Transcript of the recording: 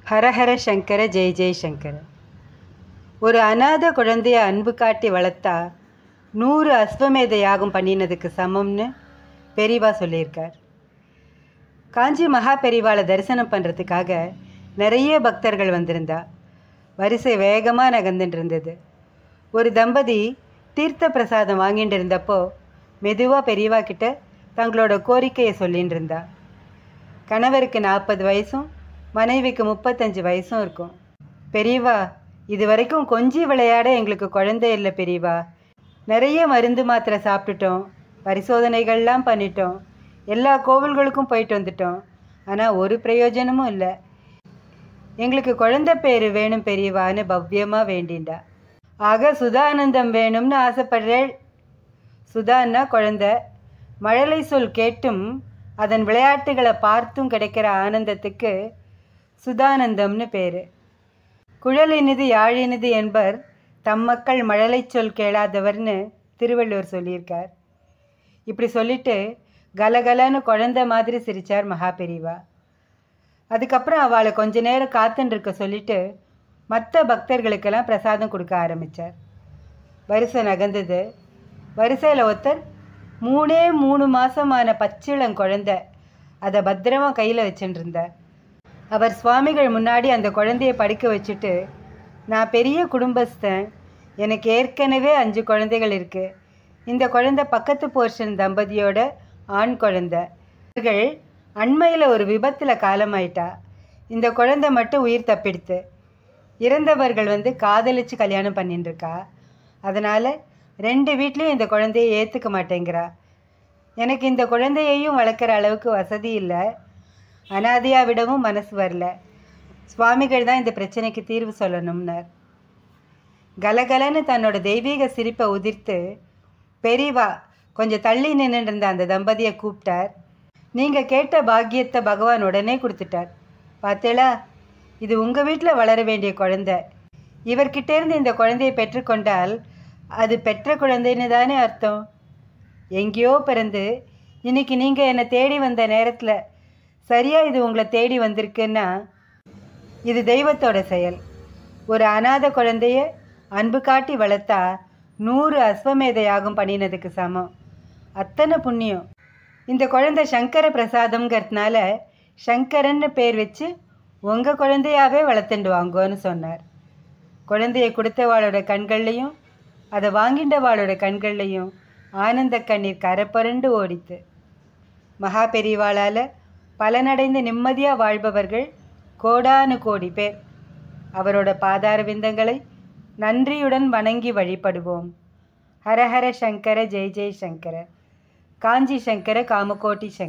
ஹரஹர சங்கர ஜெய் ஜெய் சங்கர ஒரு அநாத குழந்தைய அன்பு காட்டி வளர்த்தா நூறு அஸ்வமேத யாகம் பண்ணினதுக்கு சமம்னு பெரியவா சொல்லியிருக்கார் காஞ்சி மகா பெரிவாளை தரிசனம் பண்ணுறதுக்காக நிறைய பக்தர்கள் வந்திருந்தா வரிசை வேகமாக நகர்ந்துட்டு இருந்தது ஒரு தம்பதி தீர்த்த பிரசாதம் வாங்கிட்டு இருந்தப்போ மெதுவாக பெரியவா கிட்ட தங்களோட கோரிக்கையை சொல்லிட்டு இருந்தா கணவருக்கு நாற்பது வயசும் மனைவிக்கு முப்பத்தஞ்சு வயசும் இருக்கும் பெரியவா இது வரைக்கும் கொஞ்சி விளையாட எங்களுக்கு குழந்தை இல்லை பெரியவா நிறைய மருந்து மாத்திரை சாப்பிட்டுட்டோம் பரிசோதனைகள்லாம் பண்ணிட்டோம் எல்லா கோவில்களுக்கும் போயிட்டு வந்துட்டோம் ஆனால் ஒரு பிரயோஜனமும் இல்லை எங்களுக்கு குழந்தை பேர் வேணும் பெரியவான்னு பவ்யமாக வேண்டிண்டா ஆக சுதானந்தம் வேணும்னு ஆசைப்படுறேள் சுதான்னா குழந்தை மழலை சொல் கேட்டும் அதன் விளையாட்டுகளை பார்த்தும் கிடைக்கிற ஆனந்தத்துக்கு சுதானந்தம்னு பேர் குழலினிது யாழினிது என்பர் தம் மக்கள் மழலை சொல் கேளாதவர்னு திருவள்ளுவர் சொல்லியிருக்கார் இப்படி சொல்லிட்டு கலகலன்னு குழந்தை மாதிரி சிரிச்சார் மகா பெரிவா அதுக்கப்புறம் அவளை கொஞ்ச நேரம் காத்துன்னு இருக்க சொல்லிட்டு மற்ற பக்தர்களுக்கெல்லாம் பிரசாதம் கொடுக்க ஆரம்பித்தார் வரிசை நகர்ந்தது வரிசையில் ஒருத்தர் மூணே மூணு மாசமான பச்சிளம் குழந்தை அதை பத்திரமா கையில் வச்சுட்டு இருந்தார் அவர் சுவாமிகள் முன்னாடி அந்த குழந்தைய படுக்க வச்சுட்டு நான் பெரிய குடும்பஸ்தன் எனக்கு ஏற்கனவே அஞ்சு குழந்தைகள் இருக்குது இந்த குழந்தை பக்கத்து போர்ஷன் தம்பதியோட ஆண் குழந்தை இவர்கள் அண்மையில் ஒரு விபத்தில் காலமாயிட்டா இந்த குழந்தை மட்டும் உயிர் தப்பிடுத்து இறந்தவர்கள் வந்து காதலிச்சு கல்யாணம் பண்ணிட்டு இருக்கா அதனால் ரெண்டு வீட்லேயும் இந்த குழந்தையை ஏற்றுக்க மாட்டேங்கிறா எனக்கு இந்த குழந்தையையும் வளர்க்குற அளவுக்கு வசதி இல்லை அனாதையாக விடவும் மனசு வரல சுவாமிகள் தான் இந்த பிரச்சனைக்கு தீர்வு சொல்லணும்னார் கலகலன்னு தன்னோட தெய்வீக சிரிப்பை உதிர்த்து பெரியவா கொஞ்சம் தள்ளி நின்றுட்டு இருந்த அந்த தம்பதியை கூப்பிட்டார் நீங்கள் கேட்ட பாக்கியத்தை பகவான் உடனே கொடுத்துட்டார் பார்த்தேளா இது உங்கள் வீட்டில் வளர வேண்டிய குழந்தை இவர்கிட்டேருந்து இந்த குழந்தையை பெற்றுக்கொண்டால் அது பெற்ற குழந்தைன்னு தானே அர்த்தம் எங்கேயோ பிறந்து இன்னைக்கு நீங்கள் என்னை தேடி வந்த நேரத்தில் சரியாக இது உங்களை தேடி வந்திருக்குன்னா இது தெய்வத்தோட செயல் ஒரு அநாத குழந்தைய அன்பு காட்டி வளர்த்தா நூறு அஸ்வமேத யாகம் பண்ணினதுக்கு சமம் அத்தனை புண்ணியம் இந்த குழந்தை சங்கர பிரசாதம்ங்கிறதுனால சங்கரன்னு பேர் வச்சு உங்கள் குழந்தையாவே வளர்த்துண்டு வாங்கோன்னு சொன்னார் குழந்தையை கொடுத்தவாளோட கண்கள்லையும் அதை வாங்கிண்டவாளோட கண்கள்லையும் ஆனந்த கண்ணீர் கரப்பரண்டு ஓடித்து மகா பெரியவாளால் பலனடைந்து நிம்மதியாக வாழ்பவர்கள் கோடானு கோடி பேர் அவரோட பாதார விந்தங்களை நன்றியுடன் வணங்கி வழிபடுவோம் ஹரஹர சங்கர ஜெய் ஜெய் சங்கர காஞ்சி சங்கர காமகோட்டி சங்கர